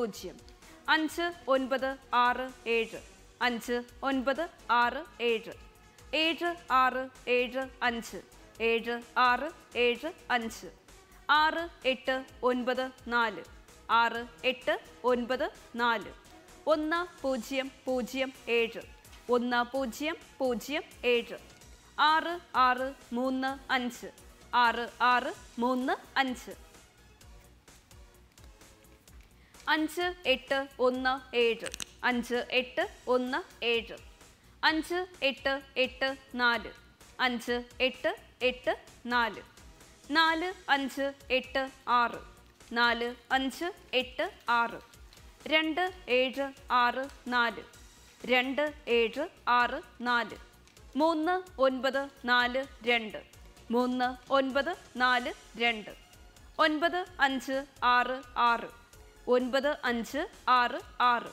പൂജ്യം അഞ്ച് ഒൻപത് ആറ് ഏഴ് അഞ്ച് ഒൻപത് ആറ് ഏഴ് ഏഴ് ആറ് ഏഴ് അഞ്ച് ഏഴ് ആറ് ഏഴ് അഞ്ച് ആറ് എട്ട് ഒൻപത് നാല് ആറ് എട്ട് ഒൻപത് നാല് ഒന്ന് പൂജ്യം പൂജ്യം ഏഴ് ഒന്ന് പൂജ്യം പൂജ്യം ഏഴ് ആറ് ആറ് മൂന്ന് അഞ്ച് ആറ് ആറ് മൂന്ന് അഞ്ച് അഞ്ച് എട്ട് ഒന്ന് ഏഴ് അഞ്ച് എട്ട് ഒന്ന് ഏഴ് അഞ്ച് എട്ട് എട്ട് നാല് അഞ്ച് എട്ട് എട്ട് നാല് നാല് അഞ്ച് എട്ട് ആറ് നാല് അഞ്ച് എട്ട് ആറ് രണ്ട് ഏഴ് ആറ് നാല് രണ്ട് ഏഴ് ആറ് നാല് മൂന്ന് ഒൻപത് നാല് രണ്ട് മൂന്ന് ഒൻപത് നാല് രണ്ട് ഒൻപത് അഞ്ച് ആറ് ആറ് ഒൻപത് അഞ്ച് ആറ് ആറ്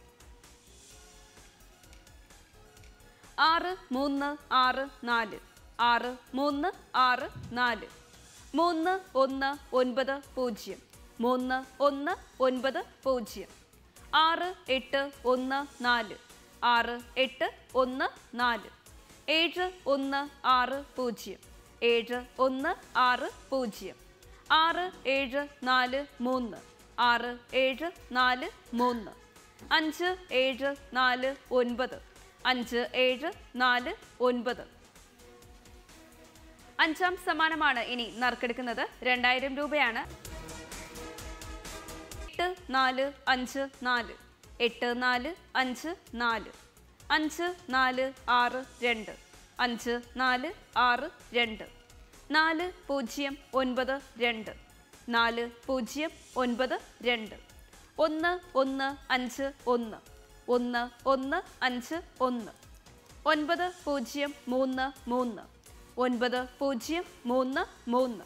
ആറ് മൂന്ന് ആറ് നാല് ആറ് മൂന്ന് ആറ് നാല് മൂന്ന് ഒന്ന് ഒൻപത് പൂജ്യം മൂന്ന് ഒന്ന് ഒൻപത് പൂജ്യം ആറ് എട്ട് ഒന്ന് നാല് ആറ് എട്ട് ഒന്ന് നാല് ഏഴ് ഒന്ന് ആറ് പൂജ്യം ഏഴ് ഒന്ന് ആറ് പൂജ്യം ആറ് ഏഴ് നാല് മൂന്ന് ആറ് ഏഴ് നാല് മൂന്ന് അഞ്ച് ഏഴ് നാല് ഒൻപത് അഞ്ച് ഏഴ് നാല് ഒൻപത് അഞ്ചാം സമ്മാനമാണ് ഇനി നറുക്കെടുക്കുന്നത് രണ്ടായിരം രൂപയാണ് എട്ട് നാല് അഞ്ച് നാല് എട്ട് നാല് അഞ്ച് നാല് അഞ്ച് നാല് ആറ് രണ്ട് അഞ്ച് നാല് ആറ് രണ്ട് നാല് പൂജ്യം ഒൻപത് രണ്ട് നാല് പൂജ്യം ഒൻപത് രണ്ട് ഒന്ന് ഒന്ന് അഞ്ച് ഒന്ന് ഒന്ന് ഒന്ന് അഞ്ച് ഒന്ന് ഒൻപത് പൂജ്യം മൂന്ന് മൂന്ന് ഒൻപത് പൂജ്യം മൂന്ന് മൂന്ന്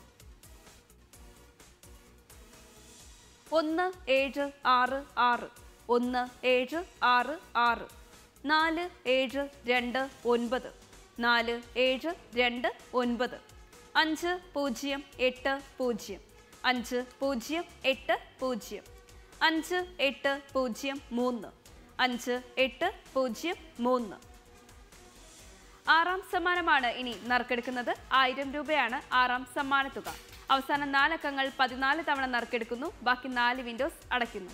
ഒന്ന് ഏഴ് ആറ് ആറ് ഒന്ന് ഏഴ് ആറ് ആറ് നാല് ഏഴ് രണ്ട് ഒൻപത് നാല് ഏഴ് രണ്ട് ഒൻപത് അഞ്ച് പൂജ്യം എട്ട് പൂജ്യം അഞ്ച് പൂജ്യം എട്ട് പൂജ്യം അഞ്ച് എട്ട് പൂജ്യം മൂന്ന് അഞ്ച് എട്ട് പൂജ്യം മൂന്ന് ആറാം സമ്മാനമാണ് ഇനി നറുക്കെടുക്കുന്നത് ആയിരം രൂപയാണ് ആറാം സമ്മാന തുക അവസാന നാലക്കങ്ങൾ പതിനാല് തവണ നറുക്കെടുക്കുന്നു ബാക്കി നാല് വിൻഡോസ് അടയ്ക്കുന്നു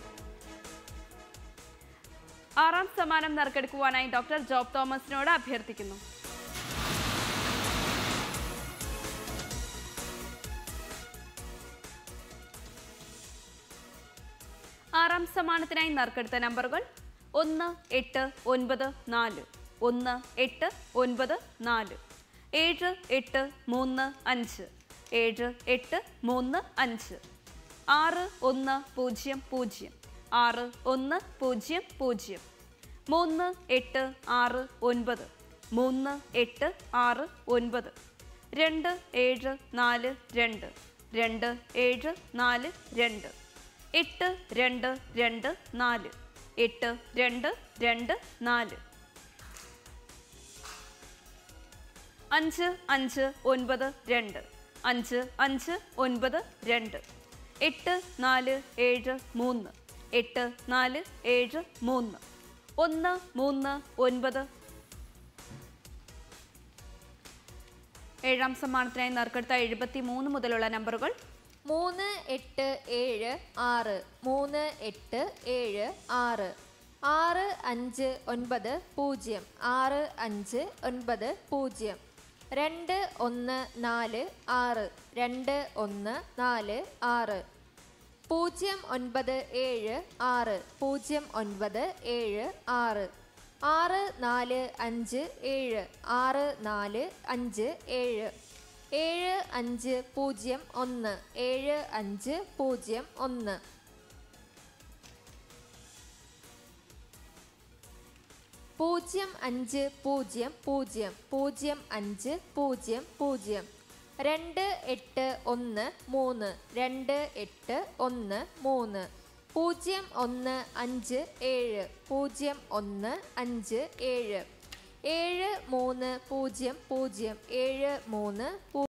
ആറാം സമ്മാനം നറുക്കെടുക്കുവാനായി ഡോക്ടർ ജോബ് തോമസിനോട് അഭ്യർത്ഥിക്കുന്നു ആറാം സമ്മാനത്തിനായി നറുക്കെടുത്ത നമ്പറുകൾ ഒന്ന് എട്ട് ഒൻപത് നാല് ഒന്ന് എട്ട് ഒൻപത് നാല് ഏഴ് എട്ട് മൂന്ന് അഞ്ച് ഏഴ് എട്ട് മൂന്ന് അഞ്ച് ആറ് ഒന്ന് പൂജ്യം പൂജ്യം ആറ് ഒന്ന് പൂജ്യം പൂജ്യം മൂന്ന് എട്ട് ആറ് ഒൻപത് മൂന്ന് എട്ട് ആറ് ഒൻപത് രണ്ട് ഏഴ് നാല് രണ്ട് രണ്ട് ഏഴ് നാല് രണ്ട് എട്ട് രണ്ട് രണ്ട് നാല് എട്ട് രണ്ട് രണ്ട് നാല് അഞ്ച് അഞ്ച് ഒൻപത് രണ്ട് അഞ്ച് അഞ്ച് ഒൻപത് രണ്ട് എട്ട് നാല് ഏഴ് മൂന്ന് എട്ട് നാല് ഏഴ് മൂന്ന് ഒന്ന് മൂന്ന് ഒൻപത് ഏഴാം സമ്മാനത്തിനായി നറുക്കെടുത്ത എഴുപത്തി മൂന്ന് മുതലുള്ള നമ്പറുകൾ മൂന്ന് എട്ട് ഏഴ് ആറ് മൂന്ന് എട്ട് ഏഴ് ആറ് ആറ് അഞ്ച് ഒൻപത് പൂജ്യം ആറ് അഞ്ച് ഒൻപത് പൂജ്യം രണ്ട് ഒന്ന് നാല് ആറ് രണ്ട് ഒന്ന് നാല് ആറ് പൂജ്യം ഒൻപത് ഏഴ് ആറ് പൂജ്യം ഒൻപത് ഏഴ് ആറ് ആറ് നാല് അഞ്ച് ഏഴ് ആറ് നാല് അഞ്ച് ഏഴ് ഏഴ് അഞ്ച് പൂജ്യം ഒന്ന് ഏഴ് അഞ്ച് പൂജ്യം ഒന്ന് പൂജ്യം അഞ്ച് പൂജ്യം പൂജ്യം പൂജ്യം അഞ്ച് പൂജ്യം പൂജ്യം രണ്ട് എട്ട് ഒന്ന് മൂന്ന് രണ്ട് എട്ട് ഒന്ന് മൂന്ന് പൂജ്യം ഒന്ന് അഞ്ച് ഏഴ് പൂജ്യം ഒന്ന് അഞ്ച് ഏഴ് ഏഴ് മൂന്ന് പൂജ്യം പൂജ്യം ഏഴ് മൂന്ന് പൂ-